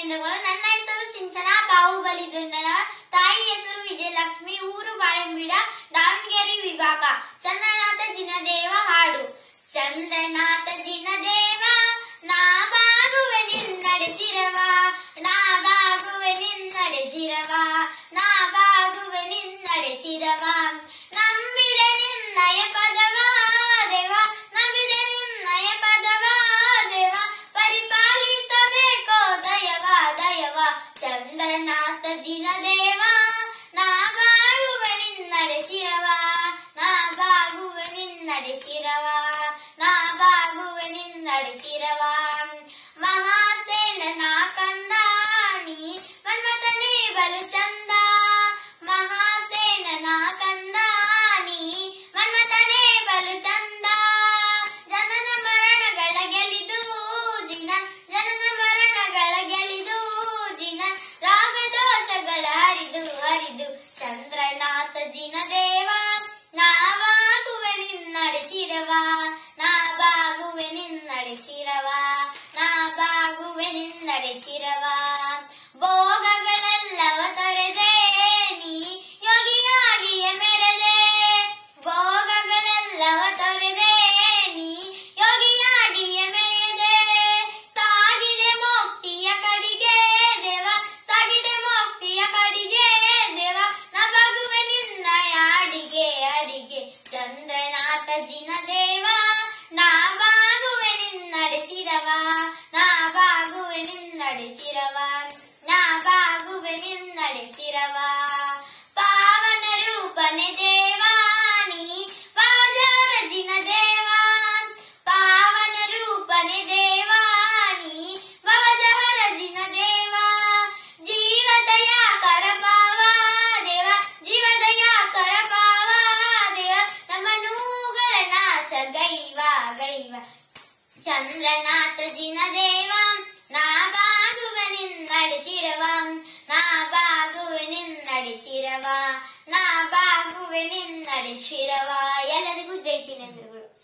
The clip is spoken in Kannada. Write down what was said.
ಜಿನೇಂದ್ರಗಳು ನನ್ನ ಹೆಸರು ಸಿಂಚನಾ ಬಾಹುಬಲಿ ದುಂಡನ ತಾಯಿ ಹೆಸರು ವಿಜಯಲಕ್ಷ್ಮಿ ಊರು ಬಾಳೆಂಬಿಡ ದಾವಣಗೆರೆ ವಿಭಾಗ ಚಂದ್ರನಾಥ ಜಿನದೇವ ಹಾಡು ಚಂದ್ರನಾಥ ಜಿನದೇವ ನಾ ಬಾಗುವೆ ನಿನ್ನಡೆ ಶಿರವ ನಾ ಬಾಗುವೆ ನಿನ್ನಡೆ ಶಿರವ ನಾ ಬಾಗುವೆ ನಿನ್ನಡೆ ಶಿರವ ನಂಬಿದೆ ನಿನ್ನಯ ಪದವ ದೇವ ನಂಬಿದೆ ನಿನ್ನಯ ಪದವ ದೇವ ಪರಿಪಾಲಿಸಬೇಕೋ ದಯವ ದಯವ ಚಂದ್ರನಾಥ ಜಿನದೇವ ನಾ ಬಾಗುವೆ ನಿನ್ನಡೆ ಶಿರವ ನಾ ಬಾಗುವೆ ನಿನ್ನಡೆ ಶಿರವ ನಾ ಬಾಗುವೆ ನಿನ್ನಡೆ ಶಿರವ ಮಹಾಸೇನ ಕಂದ ನೀ ಮನ್ಮಥನೇ ಬಲು ಚಂದ ಮಹಾಸೇನ ಕಂದ ನೀ ಮನ್ಮಥನೇ ಬಲು ಚಂದ ಜನನ ಮರಣಗಳ ಗೆಲಿದು ಜಿನ ಜನನ ಮರಣಗಳ ಗೆಲಿದು ಜಿನ ರಾಗ ದೋಷಗಳ ಹರಿದು ಹರಿದು ಚಂದ್ರನಾಥ ಜಿನ ದೇವ ನಾವಾಗುವೆ ನಿನ್ನಡೆ ಶಿರವ ನಾ ಬಾಗುವೆ ನಿನ್ನಡೆ ಶಿರವ ನಾ ಬಾಗುವೆ ನಿನ್ನಡೆ ಶಿರವ ಭೋಗಗಳೆಲ್ಲವ ತೊರೆದೆ ನೀ ಯೋಗಿಯಾಗಿಯೇ ಮೆರೆದೆ ಭೋಗಗಳೆಲ್ಲವ ತೊರೆದೆ ನೀ ಯೋಗಿಯಾಗಿಯೇ ಮೆರೆದೆ ಸಾಗಿದೆ ಮುಕ್ತಿಯ ಕಡಿಗೆ ದೇವ ಸಾಗಿದೆ ಮುಕ್ತಿಯ ಕಡಿಗೆ ದೇವ ನಬಗುವೆ ನಿನ್ನಯ ಅಡಿಗೆ ಅಡಿಗೆ ಚಂದ್ರನಾಥ ಜಿನ ದೇವ ನಾ ಬಾಗುವೆ ನಿನ್ನಡೆ ಶಿರವ ನಾ ಬಾಗುವೆ ನಿನ್ನಡೆ ಶಿರವ ನಾ ಬಾಗುವೆ ನಿನ್ನಡೆ ಶಿರವ ಪಾವನ ರೂಪನೆ ದೇವಾನಿ ಪಾವಜಾರ ಜಿನ ದೇವ ಪಾವನ ರೂಪನೆ ದೇವಾನಿ ಭವಜಹರ ಜಿನ ದೇವ ಜೀವದಯ ಕರಪಾವ ದೇವ ಜೀವದಯ ಕರಪಾವ ದೇವ ನಮ್ಮ ನೂಗಳ ನಾಶ ಗೈವ ಗೈವ ಚಂದ್ರನಾಥ ಜಿನ ದೇವ ನಾ ಬಾಗುವೆ ನಿನ್ನಡೆ ಶಿರವ ನಾ ಬಾಗುವೆ ನಿನ್ನಡೆ ಶಿರವ ನಾ ಬಾಗುವೆ ನಿನ್ನಡೆ ಶಿರವ ಎಲ್ಲರಿಗೂ ಜೈ ಚಿನೇಂದ್ರಗಳು